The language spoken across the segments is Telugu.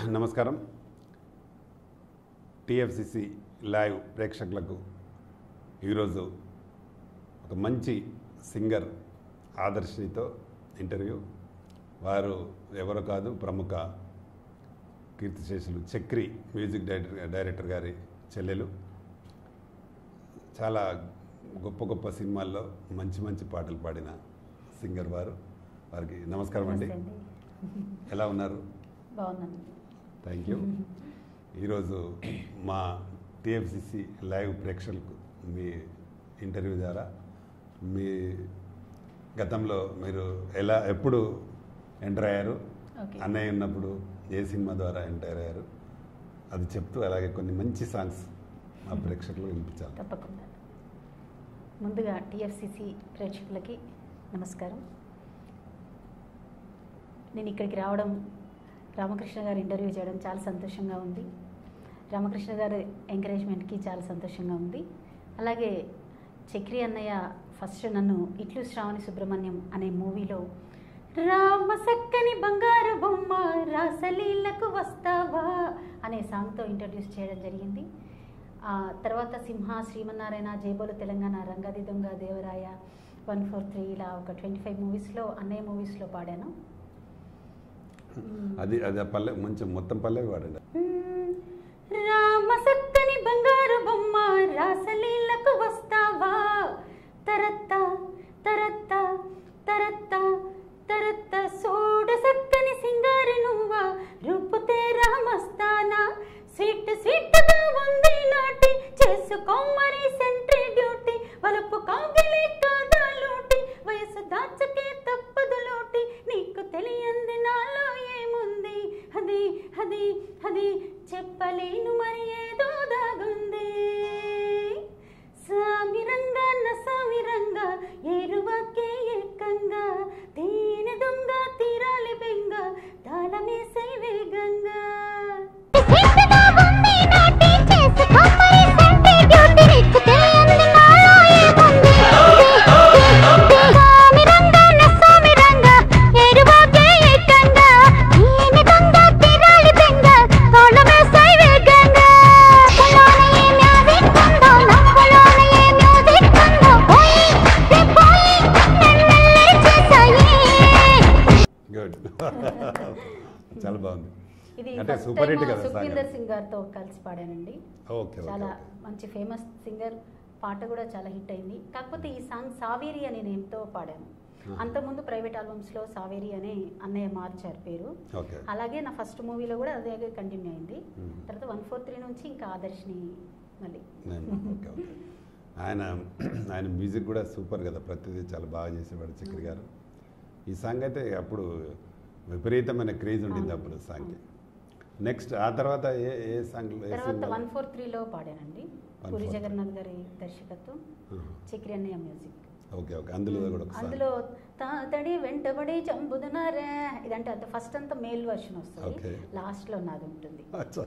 నమస్కారం టిఎఫ్సిసి లైవ్ ప్రేక్షకులకు ఈరోజు ఒక మంచి సింగర్ ఆదర్శితో ఇంటర్వ్యూ వారు ఎవరో కాదు ప్రముఖ కీర్తిశేషులు చక్రి మ్యూజిక్ డైరెక్టర్ డైరెక్టర్ గారి చెల్లెలు చాలా గొప్ప గొప్ప సినిమాల్లో మంచి మంచి పాటలు పాడిన సింగర్ వారు వారికి నమస్కారం అండి నమస్తే అండి. ఎలా ఉన్నారు బాగున్నాను థ్యాంక్ యూ ఈరోజు మా టిఎఫ్సిసి లైవ్ ప్రేక్షకులకు మీ ఇంటర్వ్యూ ద్వారా మీ గతంలో మీరు ఎలా ఎప్పుడు ఎంటర్ అయ్యారు ఓకే. అన్నయ్య ఉన్నప్పుడు ఏ సినిమా ద్వారా ఎంటర్ అయ్యారు అది చెప్తూ అలాగే కొన్ని మంచి సాంగ్స్ మా ప్రేక్షకులకు వినిపించాలి తప్పకుండా ముందుగా టిఎఫ్సిసి ప్రేక్షకులకి నమస్కారం నేను ఇక్కడికి రావడం రామకృష్ణ గారు ఇంటర్వ్యూ చేయడం చాలా సంతోషంగా ఉంది రామకృష్ణ గారి ఎంకరేజ్మెంట్కి చాలా సంతోషంగా ఉంది అలాగే చక్రి అన్నయ్య ఫస్ట్ నన్ను ఇట్లు శ్రావణి సుబ్రహ్మణ్యం అనే మూవీలో రామ సక్కని బంగారు బొమ్మ రాసలీలకు వస్తావా అనే సాంగ్తో ఇంట్రడ్యూస్ చేయడం జరిగింది ఆ తర్వాత సింహ శ్రీమన్నారాయణ జయబోలు తెలంగాణ రంగది దొంగ దేవరాయ వన్ ఫోర్ త్రీ ఇలా ఒక ట్వంటీ ఫైవ్ మూవీస్లో అన్నయ్య మూవీస్లో పాడాను అది అది ఆ పల్లె మంచి మొత్తం పల్లె వాడండి రామ సక్కని బంగారు బొమ్మ రాసలీలకు వస్తావా తరత్త తరత్త తరత్త తరత్త సోడ సక్కని సింగారి నువ్వా రూపుతే రామస్తానా స్వీట్ స్వీట్ గా ఉంది నాటి చేసుకో మరి సెంట్రీ డ్యూటీ వలపు కాగిలే కాదా లూటి వయసు దాచకే తప్పదు లోటి నీకు తెలియంది నాలో ఏముంది అది అది అది చెప్పలేను మరి ఏదో దాగుంది సామిరంగా నసామిరంగా ఏరువాకే ఏకంగా తేనె దొంగ తీరాలి బెంగ తాళమేసై వేగంగా గుడ్ చాలా బాగుంది ఇది అంటే ఫస్ట్ సూపర్ హిట్ టైం కదా సుఖ్వీందర్ సాంగ్ సింగ్ గారితో కలిసి పాడానండి ఓకే ఓకే చాలా ఓకే. మంచి ఫేమస్ సింగర్ పాట కూడా చాలా హిట్ అయింది కాకపోతే ఈ సాంగ్ సావేరి అనే నేమ్తో పాడాను ఆహా. అంతకుముందు ప్రైవేట్ ఆల్బమ్స్లో సావేరి అనే అన్నయ్య మార్చారు పేరు ఓకే అలాగే నా ఫస్ట్ మూవీలో కూడా అదే కంటిన్యూ అయింది మ్మ్. తర్వాత వన్ ఫోర్ త్రీ నుంచి ఇంకా ఆదర్శిని మళ్ళీ నేను ఓకే ఓకే ఆయన ఆయన మ్యూజిక్ కూడా సూపర్ కదా ప్రతిదీ చాలా బాగా చేసేవాడు చక్రి గారు ఈ సాంగ్ అయితే అప్పుడు విపరీతమైన క్రేజ్ ఉండింది అవును. అప్పుడు సాంగ్కి నెక్స్ట్ ఆ తర్వాత ఏ ఏ సాంగ్ ఏ తర్వాత సినిమాలో? వన్ ఫోర్ త్రీలో పాడానండి One puri four three. Jagannadh గారి దర్శకత్వం ఆహా. చక్రి అన్నయ్య మ్యూజిక్ ఓకే ఓకే అందులో కూడా ఒక అందులో తాతడి వెంటబడి చంపుదునారే ఇదంటే అంత ఫస్ట్ అంతా మేల్ వర్షన్ వస్తుంది Okay. లాస్ట్ లో నాది ఉంటుంది అచ్చా.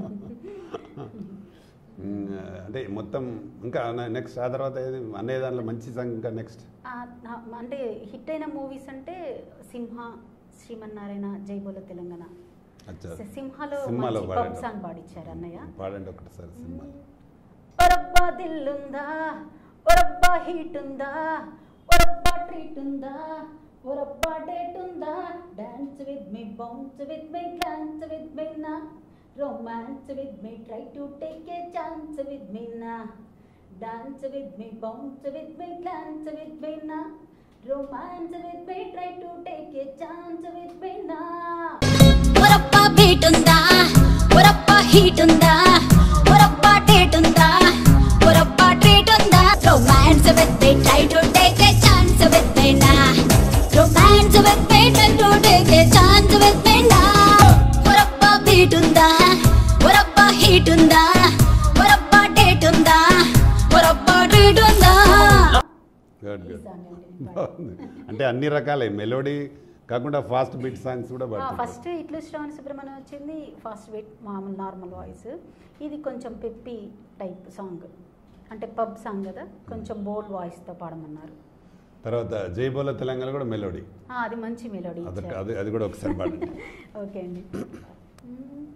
మ్మ్, అంటే మొత్తం ఇంకా నెక్స్ట్ ఆ తర్వాత ఏది అన్నయ్య దాంట్లో మంచి సాంగ్ ఇంకా నెక్స్ట్ ఆ, నా- అంటే హిట్ అయిన మూవీస్ అంటే సింహ శ్రీమన్నారాయణ జైబోల తెలంగాణ అచ్చా సింహలో సినిమాలో మంచి పబ్ పాడండి. సాంగ్ పాడిచ్చారు అన్నయ్య పాడండి ఒకటిసారి సినిమా ఒరబ్బా దిల్లుందా ఒరబ్బా హీట్ ఉందా ఒరబ్బా ట్రీట్ ఉందా ఒరబ్బా డేట్ ఉందా dance with me bounce with me glance with me నా romance with me try to take a chance with me నా dance with me bounce with me glance with me నా romance with me try to take a chance with me నా ఒరప్ప బీట్ ఉందా ఒరప్ప హీట్ ఉందా ఒరప్ప డేట్ ఉందా ఒరప్ప ట్రీట్ ఉందా romance with me try to take a chance with me నా romance with me try to take a chance with me నా ఒరప్ప బీట్ ఉందా ఒరప్ప హీట్ ఉందా ఒరప్ప డేట్ ఉందా ఒరప్ప ట్రీట్ ఉందా గుడ్ ఈ గుడ్ సాంగ్ అండి బాగుంది అంటే అన్ని రకాలే మెలోడీ కాకుండా ఫాస్ట్ బీట్ సాంగ్స్ కూడా పాడుతుంటారు ఫస్ట్ ఇట్లు శ్రవణ సుబ్రహ్మణ్యం వచ్చింది ఫాస్ట్ బీట్ మామూలు నార్మల్ వాయిస్ ఇది కొంచెం పెప్పి టైప్ సాంగ్ అంటే పబ్ సాంగ్ కదా కొంచెం బోల్డ్ వాయిస్తో పాడమన్నారు తర్వాత జైబోల తెలంగాణ కూడా మెలోడీ ఆ, అది మంచి మెలోడీ అది అది అది కూడా ఒకసారి పాడండి ఓకే అండి మ్మ్.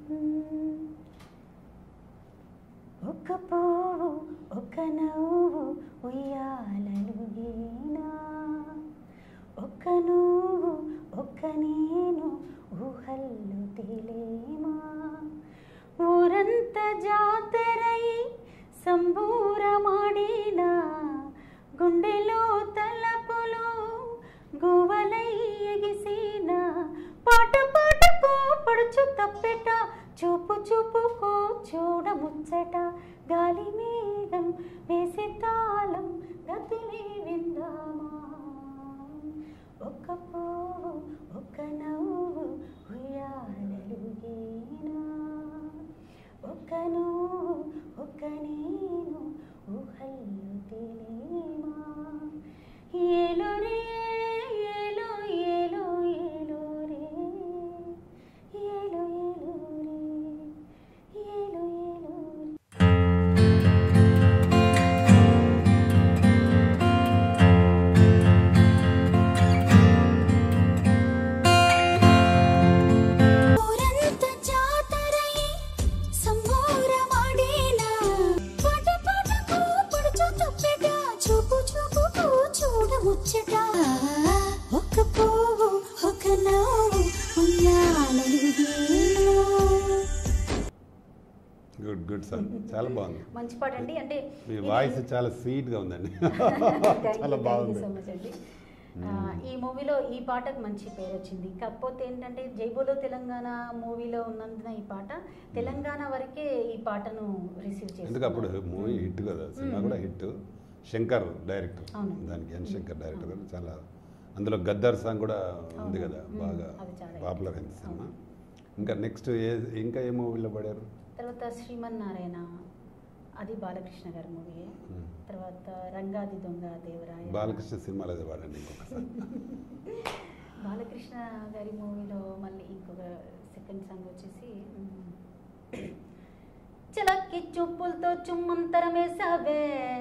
నేను ఊహల్లో తేలేమా ఊరంత జాతరై సంబూరమాడినా గుండెలో తలపులు గువలై ఎగిసిన పాట పాటకు పడుచు తప్పెట చూపు చూపుకో చూడ ముచ్చట గాలి మేఘం వేసే తాళం గతులే విందామా ఒక్క పువ్వు ఒక్క నవ్వు ఉయ్యాలలుగేనా ఒక్క నువ్వు ఒక్క నేను ఊహల్లో తేలేమా ఏలో రే ఏలో ఏలో ఏలో రే ఏలో ఏలో రే ఏలో ఏలో రే ఊరంత జాతరై సంబూరమాడినా పాట పాటకు పడుచు తప్పెట చూపు చూపుకు చూడ ముచ్చట ఒక్క పువ్వు ఒక నవ్వు ఉయ్యాలలుగేనా గుడ్ గుడ్ సార్ చాలా బాగుంది మంచి పాట అండి అంటే మీ ఇది- వాయిస్ చాలా స్వీట్గా ఉందండి Thank you, చాలా thank you బాగుంది so much అండి ఆ, ఈ మూవీలో ఈ పాటకు మంచి పేరు వచ్చింది కాకపోతే ఏంటంటే జైబోలో తెలంగాణ మూవీలో ఉన్నందున ఈ పాట తెలంగాణ వరకే ఈ పాటను రిసీవ్ చేసి ఎందుకు అప్పుడు మూవీ హిట్ కదా సినిమా కూడా హిట్ శంకర్ డైరెక్టర్ అవును. దానికి ఎన్ శంకర్ డైరెక్టర్ కూడా చాలా అందులో గద్దర్ సాంగ్ కూడా ఉంది అవును. కదా మ్మ్. బాగా అది చాలా పాపులర్ అయింది సినిమా ఇంకా నెక్స్ట్ ఏ ఇంకా ఏ మూవీలో పడారు తర్వాత శ్రీమన్నారాయణ అది బాలకృష్ణ గారి మూవీ మ్మ్. తర్వాత రంగాది దొంగ దేవరాయ బాలకృష్ణ సినిమాలో అదే పాడండి ఇంకొకసారి బాలకృష్ణ గారి మూవీలో మళ్ళీ ఇంకొక సెకండ్ సాంగ్ వచ్చేసి మ్, చిలక్కి చూపులతో చుమ్మంతరమేసావే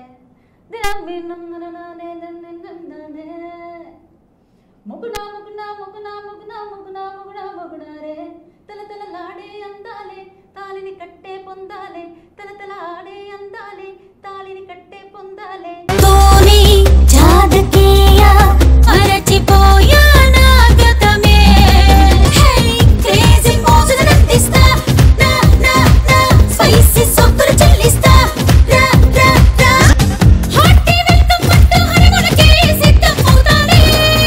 ముగునా ముగునా ముగునా ముగునా ముగునా ముగునా ముగునారే తల తల లాడే అందాలే తాళిని కట్టే పొందాలే తల తల ఆడే అందాలే తాళిని కట్టే పొందాలే తోని జాదకేయ మరచిపోయా నా గతమే హే క్రేజీ మోజులు నందిస్తా నా నా నా స్పైసీ సొక్కులు చెల్లిస్తా రా రా రా హార్టీ వెల్కమ్ పట్టు హరిమునకే సిద్ధం అవుతానే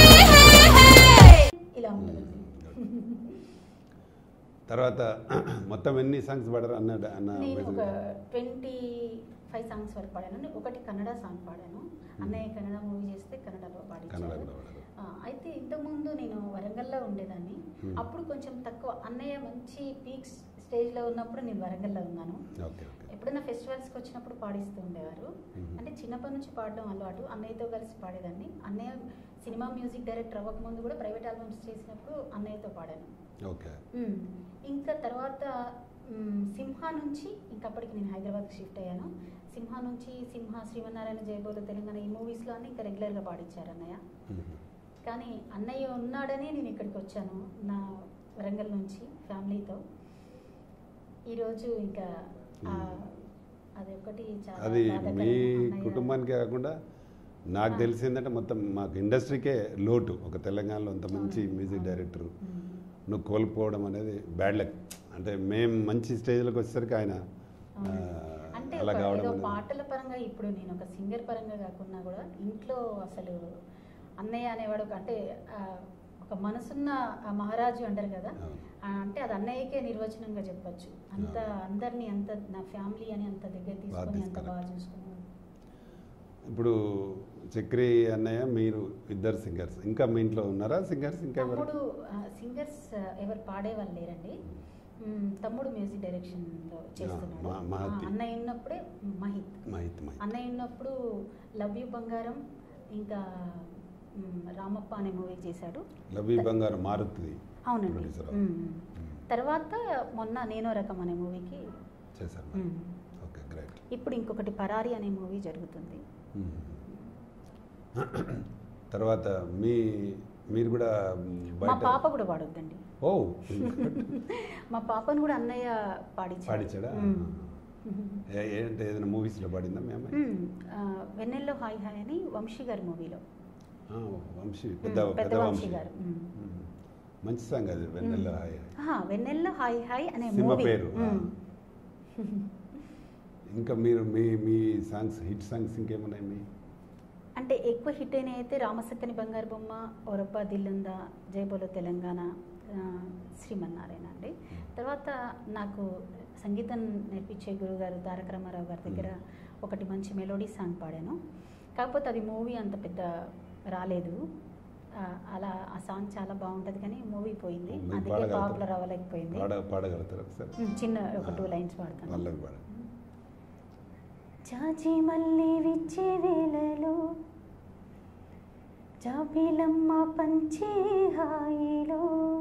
ఇలా ఉంటుంది తర్వాత మొత్తం ఎన్ని సాంగ్స్ పాడారు అన్న అన్న నేను music? ఒక ట్వంటీ ఫైవ్ సాంగ్స్ వరకు పాడాను ఒకటి కన్నడ సాంగ్ పాడాను అన్నయ్య కన్నడ మూవీ చేస్తే కన్నడలో కన్నడ పాడించారు కూడా పాడారు ఆ, అయితే ఇంతకుముందు నేను వరంగల్లో ఉండేదాన్ని Hmm. అప్పుడు కొంచెం తక్కువ అన్నయ్య మంచి పీక్ స్టేజ్లో ఉన్నప్పుడు నేను వరంగల్లో ఉన్నాను ఓకే ఓకే ఎప్పుడైనా ఫెస్టివల్స్కి వచ్చినప్పుడు పాడిస్తూ ఉండేవారు Mhm. అంటే చిన్నప్పటి నుంచి పాడడం అలవాటు అన్నయ్యతో కలిసి పాడేదాన్ని అన్నయ్య సినిమా మ్యూజిక్ డైరెక్టర్ అవ్వకముందు కూడా ప్రైవేట్ ఆల్బమ్స్ చేసినప్పుడు అన్నయ్యతో పాడాను ఓకే మ్మ్. ఇంకా తర్వాత మ్మ్, సింహ నుంచి ఇంకప్పటికి నేను హైదరాబాద్కి షిఫ్ట్ అయ్యాను సింహ నుంచి సింహ శ్రీమన్నారాయణ జయబోధ తెలంగాణ ఈ మూవీస్లో అన్ని ఇంకా రెగ్యులర్గా పాడించారు అన్నయ్య మ్మ్. కానీ అన్నయ్య ఉన్నాడని నేను ఇక్కడికి వచ్చాను నా వరంగల్ నుంచి ఫ్యామిలీతో ఈరోజు ఇంకా ఆ, అది ఒకటి చాలా అది బాధాకరం. మీ అన్నయ్య- కుటుంబానికే కాకుండా నాకు ఆ. తెలిసిందంటే మొత్తం మాకు ఇండస్ట్రీకే లోటు ఒక తెలంగాణలో అంత మంచి అవును, మ్యూజిక్ అవును. Director hmm. నువ్వు కోల్పోవడం అనేది బ్యాడ్ లక్ అంటే మేము మంచి స్టేజ్లోకి వచ్చేసరికి ఆయన ఆ, అంటే అలా ఒక కావడం ఏదో అనేది- పాటల పరంగా ఇప్పుడు నేను ఒక సింగర్ పరంగా కాకుండా కూడా ఇంట్లో అసలు అన్నయ్య అనేవాడు ఒక అంటే ఆ, ఒక మనసున్న ఆ మహారాజు అంటారు కదా అవును. ఆ, అంటే అది అన్నయ్యకే నిర్వచనంగా చెప్పొచ్చు అంత అందరినీ అంత నా ఫ్యామిలీ అని అంత దగ్గర తీసుకొని అంత తీసుకురా. బాగా చూసుకున్నాను ఇప్పుడు చక్రి అన్నయ్య మీరు ఇద్దరు సింగర్స్ ఇంకా మీ ఇంట్లో ఉన్నారా సింగర్స్ ఇంకా ఎవరు తమ్ముడు సింగర్స్ ఎవరు పాడేవాళ్ళు లేరండి మ్, తమ్ముడు మ్యూజిక్ డైరెక్షన్లో చేస్తున్నాడు మా- మహతి. ఆ, అన్నయ్య ఉన్నప్పుడే మహిత్ మహిత్ మహిత్ అన్నయ్య ఉన్నప్పుడు లవ్ యూ బంగారం ఇంకా మ్, రామప్ప అనే మూవీ చేశాడు లవి బంగారు మారుతుంది అవునండి Producer. మ్, మ్. తర్వాత మొన్న నేనో రకం అనే మూవీకి చేశారు మ్, ఓకే గ్రేట్ ఇప్పుడు ఇంకొకటి పరారి అనే మూవీ జరుగుతుంది తర్వాత మీ మీరు కూడా మా బయట పాప కూడా పాడొద్దండి ఓ మా పాపను కూడా అన్నయ్య పాడించాడు పాడించాడా మ్. ఏ- ఏంటి ఏదైనా మూవీస్లో పాడిందా మీ అమ్మాయి మ్, ఆ, వెన్నెల్లో హాయ్ హాయ్ అని వంశీ గారి మూవీలో ఆ, వంశీ పెద్ద మ్, పెద్ద వంశీ గారు మ్. మ్మ్. మంచి సాంగ్ అది వెన్నెల హాయ్ ఆహా, వెన్నెల్లో హాయ్ హాయ్ అనే సినిమా మూవీ పేరు ఇంకా మీరు మీ మీ సాంగ్స్ హిట్ సాంగ్స్ ఇంకేమున్నాయి మీ అంటే ఎక్కువ హిట్ అయిన అయితే రామసక్కని బంగారు బొమ్మ ఒరబ్బ దిల్లుందా జయబోలో తెలంగాణ ఆ, శ్రీమన్నారాయణ అండి తర్వాత నాకు సంగీతం నేర్పించే గురుగారు తారక రామారావు గారి దగ్గర ఒకటి మంచి మెలోడీ సాంగ్ పాడాను కాకపోతే అది మూవీ అంత పెద్ద రాలేదు ఆ, అలా ఆ సాంగ్ చాలా బాగుంటుంది కానీ మూవీ పోయింది మీరు అందుకే పాడగలుగుతారా? పాపులర్ అవ్వలేకపోయింది పాడ పాడగలుగుతారు ఒకసారి ఉమ్, చిన్న ఒక టూ లైన్స్ పాడతాను వాళ్ళకి పాడ చాచి మళ్ళీ విచ్చే వేళలో జాబిలమ్మ పంచే హాయిలో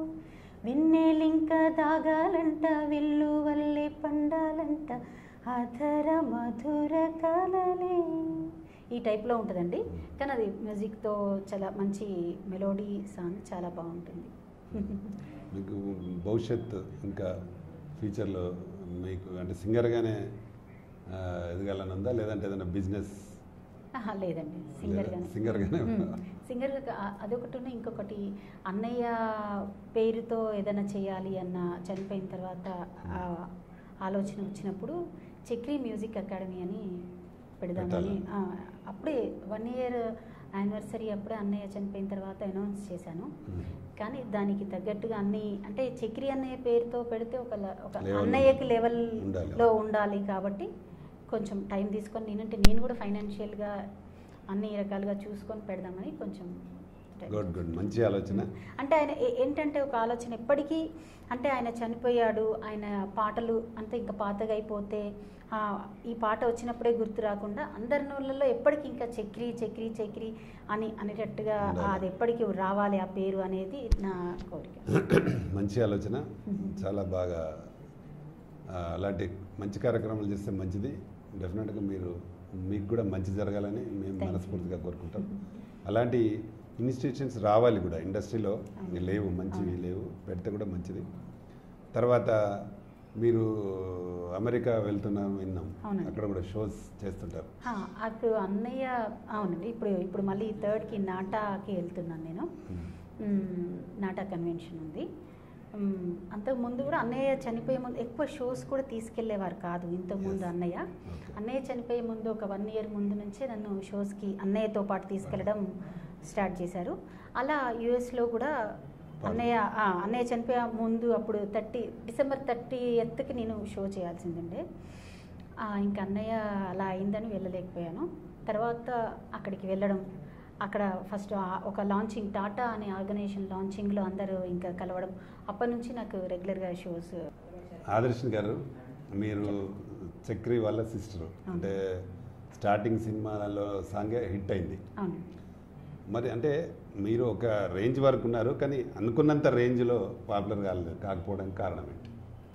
వెన్నెలింక దాగాలంట వెల్లు వల్లే పండాలంట అధర మధుర కలలే ఈ టైప్లో ఉంటుందండి కానీ అది మ్యూజిక్తో చాలా మంచి మెలోడీ సాంగ్ చాలా బాగుంటుంది మీకు భవిష్యత్ ఇంకా ఫ్యూచర్లో మీకు అంటే సింగర్గానే ఆ, ఎదగాలని ఉందా లేదంటే ఏదైనా బిజినెస్ ఆహా, లేదండి సింగర్గానే సింగర్గానే సింగర్గా అదొకటి ఉన్న ఇంకొకటి అన్నయ్య పేరుతో ఏదైనా చేయాలి అన్న చనిపోయిన తర్వాత ఆ ఆలోచన వచ్చినప్పుడు చక్రీ మ్యూజిక్ అకాడమీ అని పెడదామని పెట్టాలా? ఆ, అప్పుడే వన్ ఇయర్ యానివర్సరీ అప్పుడే అన్నయ్య చనిపోయిన తర్వాత అనౌన్స్ చేశాను కానీ దానికి తగ్గట్టుగా అన్ని అంటే చక్రి అన్నయ్య పేరుతో పెడితే ఒక ల- ఒక Level అన్నయ్యకి ఉండాలి. లెవెల్లో ఉండాలి కాబట్టి కొంచెం టైం తీసుకొని నేనంటే నేను కూడా ఫైనాన్షియల్గా అన్ని రకాలుగా చూసుకొని పెడదామని కొంచెం time గుడ్ గుడ్ మంచి ఆలోచన అంటే ఆయన ఏ- ఏంటంటే ఒక ఆలోచన ఎప్పటికీ అంటే ఆయన చనిపోయాడు ఆయన పాటలు అంతే ఇంకా పాతగా అయిపోతే ఆ, ఈ పాట వచ్చినప్పుడే గుర్తు రాకుండా అందరి నోళ్ళల్లో ఎప్పటికీ ఇంకా చక్రి చక్రి చక్రి అని అనేటట్టుగా ఉండాలి. అది ఎప్పటికీ రావాలి ఆ పేరు అనేది నా కోరిక మంచి ఆలోచన చాలా బాగా ఆ, అలాంటి మంచి కార్యక్రమాలు చేస్తే మంచిది డెఫినెట్గా మీరు మీకు కూడా మంచి జరగాలని మేము Thank you. మనస్ఫూర్తిగా కోరుకుంటాం అలాంటి ఇన్స్టిట్యూషన్స్ రావాలి కూడా ఇండస్ట్రీలో అవును. లేవు మంచివి అవును. లేవు పెడితే కూడా మంచిది తర్వాత మీరు అమెరికా వెళ్తున్నా విన్నాం అవునండి. అక్కడ కూడా షోస్ చేస్తుంటారు ఆ, అప్పుడు అన్నయ్య అవునండి ఇప్పుడు ఇప్పుడు మళ్ళీ థర్డ్కి నాటాకి వెళ్తున్నాను నేను మ్మ్, నాటా కన్వెన్షన్ ఉంది మ్మ్, అంతకుముందు కూడా అన్నయ్య చనిపోయే ముందు ఎక్కువ షోస్ కూడా తీసుకెళ్లేవారు కాదు ఇంతకుముందు Yes. అన్నయ్య Okay. అన్నయ్య చనిపోయే ముందు ఒక వన్ ఇయర్ ముందు నుంచే నన్ను షోస్కి అన్నయ్యతో పాటు తీసుకెళ్ళడం స్టార్ట్ చేశారు అలా యుఎస్లో కూడా అన్నయ్య ఆ, అన్నయ్య చనిపోయే ముందు అప్పుడు థర్టీ డిసెంబర్ థర్టీ ఎత్తుకి నేను షో చేయాల్సిందండే ఆ, ఇంకా అన్నయ్య అలా అయిందని వెళ్ళలేకపోయాను తర్వాత అక్కడికి వెళ్ళడం అక్కడ ఫస్ట్ ఆ- ఒక లాంచింగ్ టాటా అనే ఆర్గనైజేషన్ లాంచింగ్లో అందరూ ఇంకా కలవడం అప్పటి నుంచి నాకు రెగ్యులర్గా షోస్ ఆదర్శన్ గారు మీరు చక్రి వాళ్ళ సిస్టర్ అంటే స్టార్టింగ్ సినిమాలలో సాంగే హిట్ అయింది అవును మరి అంటే మీరు ఒక రేంజ్ వరకు ఉన్నారు కానీ అనుకున్నంత రేంజ్లో పాపులర్ కాలేదు కాకపోవడానికి కారణం ఏంటి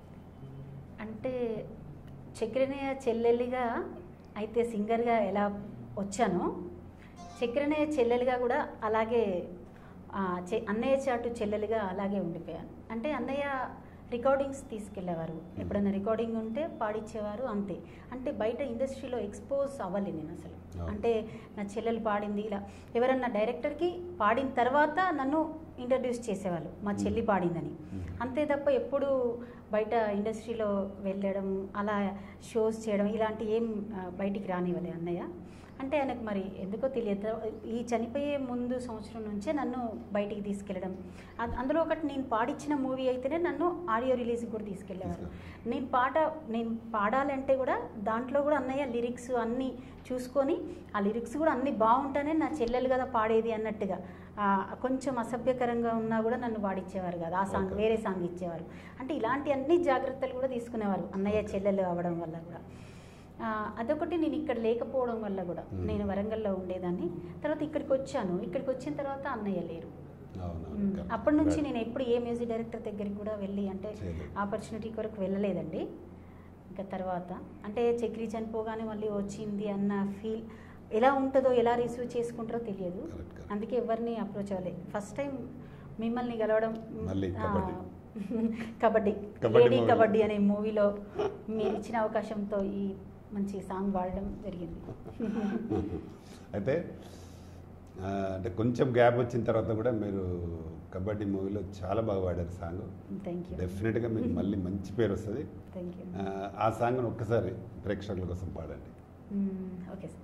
అంటే చక్రనయ్య చెల్లెలిగా అయితే సింగర్గా ఎలా వచ్చానో చక్రనయ్య చెల్లెలిగా కూడా అలాగే ఆ, చె- అన్నయ్య చాటు చెల్లెలిగా అలాగే ఉండిపోయాను అంటే అన్నయ్య రికార్డింగ్స్ తీసుకెళ్ళేవారు ఎప్పుడైనా రికార్డింగ్ ఉంటే పాడిచ్చేవారు అంతే అంటే బయట ఇండస్ట్రీలో ఎక్స్పోజ్ అవ్వాలి నేను అసలు అవును. అంటే నా చెల్లెలు పాడింది ఇలా ఎవరన్నా డైరెక్టర్కి పాడిన తర్వాత నన్ను ఇంట్రడ్యూస్ చేసేవాళ్ళు మా చెల్లి పాడిందని అంతే తప్ప ఎప్పుడు బయట ఇండస్ట్రీలో వెళ్ళడం అలా షోస్ చేయడం ఇలాంటి ఏం ఆ, బయటికి రానివ్వలే అన్నయ్య అంటే ఆయనకు మరి ఎందుకో తెలియదు ఈ చనిపోయే ముందు సంవత్సరం నుంచే నన్ను బయటికి తీసుకెళ్ళడం అద్- అందులో ఒకటి నేను పాడిచ్చిన మూవీ అయితేనే నన్ను ఆడియో రిలీజ్కి కూడా తీసుకెళ్ళేవారు నేను పాట నేను పాడాలంటే కూడా దాంట్లో కూడా అన్నయ్య లిరిక్స్ అన్నీ చూసుకొని ఆ లిరిక్స్ కూడా అన్నీ బాగుంటానే నా చెల్లెలు కదా పాడేది అన్నట్టుగా ఆ, కొంచెం అసభ్యకరంగా ఉన్నా కూడా నన్ను పాడిచ్చేవారు కదా ఆ సాంగ్ Okay. వేరే సాంగ్ ఇచ్చేవారు అంటే ఇలాంటి అన్ని జాగ్రత్తలు కూడా తీసుకునేవారు అన్నయ్య చెల్లెలు అవ్వడం వల్ల కూడా ఆ, అదొకటి నేను ఇక్కడ లేకపోవడం వల్ల కూడా Hmm. నేను వరంగల్లో ఉండేదాన్ని తర్వాత ఇక్కడికి వచ్చాను ఇక్కడికి వచ్చిన తర్వాత అన్నయ్య లేరు అవునవును మ్మ్. correct. అప్పటి నుంచి Right. నేను ఎప్పుడు ఏ మ్యూజిక్ డైరెక్టర్ దగ్గరికి కూడా వెళ్ళి అంటే చేయలేదు. ఆపర్చునిటీ కొరకు వెళ్ళలేదండి ఇంకా తర్వాత అంటే చక్రి చనిపోగానే మళ్ళీ వచ్చింది అన్న ఫీల్ ఎలా ఉంటుందో ఎలా రిసీవ్ చేసుకుంటారో తెలియదు Correct, correct. అందుకే ఎవరిని అప్రోచ్ అవ్వలేదు ఫస్ట్ టైం మిమ్మల్ని కలవడం మళ్ళీ ఆ, కబడ్డీ. Kabaddi Kabaddi lady movie. కబడ్డీ అనే మూవీలో మీరు ఇచ్చిన అవకాశంతో ఈ మంచి సాంగ్ పాడడం జరిగింది అయితే ఆ, అంటే కొంచెం గ్యాప్ వచ్చిన తర్వాత కూడా మీరు కబడ్డీ మూవీలో చాలా బాగా పాడారు సాంగ్ థ్యాంక్ యూ డెఫినెట్గా మీకు మళ్ళీ మంచి పేరు వస్తుంది థ్యాంక్ యూ ఆ, ఆ సాంగ్ను ఒక్కసారి ప్రేక్షకుల కోసం పాడండి ఓకే సార్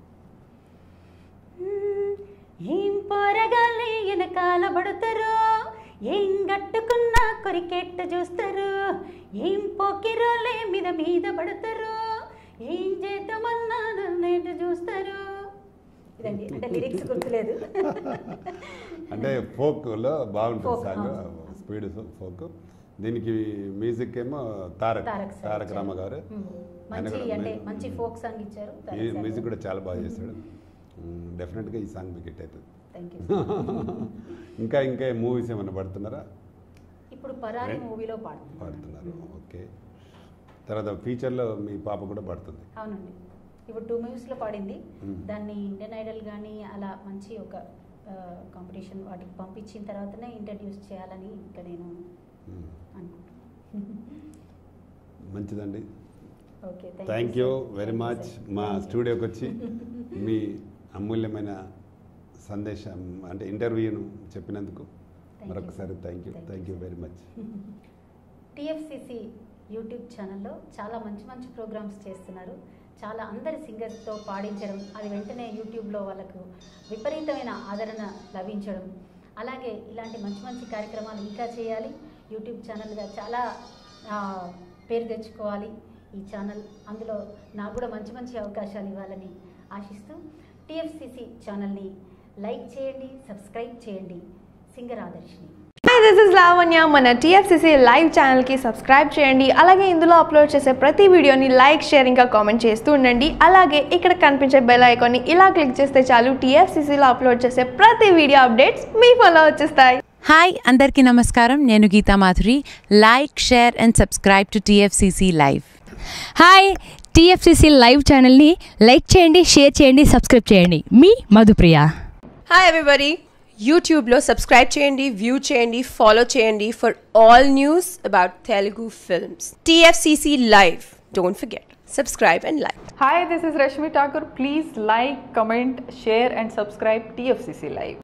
ఏం పోరగాలి వెనకాల పడతారు ఏం గట్టుకున్నా కొరికెట్ట చూస్తారు ఏం పోకిరోలే మీద మీద పడతారు ఏం చేద్దామన్నా నేట చూస్తారు ఇదండి అంటే లిరిక్స్ గుర్తులేదు అంటే ఫోక్లో బాగుంటుంది Folk, సాంగ్ ఆ. స్పీడ్ ఫోక్ దీనికి మ్యూజిక్ ఏమో తారక్ తారక్ సార్ తారక్ ఇచ్చారు. రామ గారు మ్మ్. ఆయన మంచి కూడా అంటే మ్యూ- మంచి ఫోక్ సాంగ్ ఇచ్చారు ఈ మ్యూజిక్ కూడా చాలా బాగా చేశాడు డెఫినెట్గా ఈ సాంగ్ మీకు హిట్ అవుతుంది థ్యాంక్ యూ ఇంకా ఇంకా మూవీస్ ఏమైనా పడుతున్నారా ఇప్పుడు పరారి Right. మూవీలో పాడుతుంది పాడుతున్నారు ఓకే తర్వాత ఫ్యూచర్లో మీ పాప కూడా పడుతుంది అవునండి ఇప్పుడు టూ మూవీస్లో పాడింది మ్మ్. దాన్ని ఇండియన్ ఐడల్ కానీ అలా మంచి ఒక కాంపిటీషన్ వాటికి పంపించిన తర్వాతనే ఇంట్రడ్యూస్ చేయాలని ఇంకా నేను మ్మ్. అనుకుంటున్నాను మంచిదండి okay thank you very much మా స్టూడియోకి వచ్చి మీ అమూల్యమైన సందేశం అంటే ఇంటర్వ్యూను చెప్పినందుకు Thank you. మరొకసారి thank you Thank thank you, you very much TFCC YouTube ఛానల్లో చాలా మంచి మంచి ప్రోగ్రామ్స్ చేస్తున్నారు చాలా అందరి సింగర్స్తో పాడించడం అది వెంటనే యూట్యూబ్లో వాళ్ళకు విపరీతమైన ఆదరణ లభించడం అలాగే ఇలాంటి మంచి మంచి కార్యక్రమాలు ఇంకా చేయాలి యూట్యూబ్ ఛానల్గా చాలా ఆ, పేరు తెచ్చుకోవాలి ఈ ఛానల్ అందులో నాకు కూడా మంచి మంచి అవకాశాలు ఇవ్వాలని ఆశిస్తూ టిఎఫ్సిసి ఛానల్ని లైక్ చేయండి సబ్స్క్రైబ్ చేయండి singer Adarshini hi this is Lavanya మన టీఎఫ్సిసి లైవ్ ఛానల్కి సబ్స్క్రైబ్ చేయండి అలాగే ఇందులో అప్లోడ్ చేసే ప్రతి వీడియోని లైక్ షేర్ ఇంకా కామెంట్ చేస్తూ ఉండండి అలాగే ఇక్కడ కనిపించే బెల్ ఐకాన్ని ఇలా క్లిక్ చేస్తే చాలు టీఎఫ్సిసిలో అప్లోడ్ చేసే ప్రతి వీడియో అప్డేట్స్ మీ ఫోన్లో వచ్చేస్తాయి హాయ్ అందరికీ నమస్కారం నేను Geetha Madhuri like share and subscribe to TFCC live hi TFCC live ఛానల్ని లైక్ చేయండి షేర్ చేయండి సబ్స్క్రైబ్ చేయండి మీ మధుప్రియ హాయ్ ఎవ్రీబడి యూట్యూబ్లో సబ్స్క్రైబ్ చేయండి వ్యూ చేయండి ఫాలో చేయండి for all news about Telugu films TFCC live don't forget subscribe and like Hi, this is Rashmi Thakur. Please like, comment, share, and subscribe TFCC Live.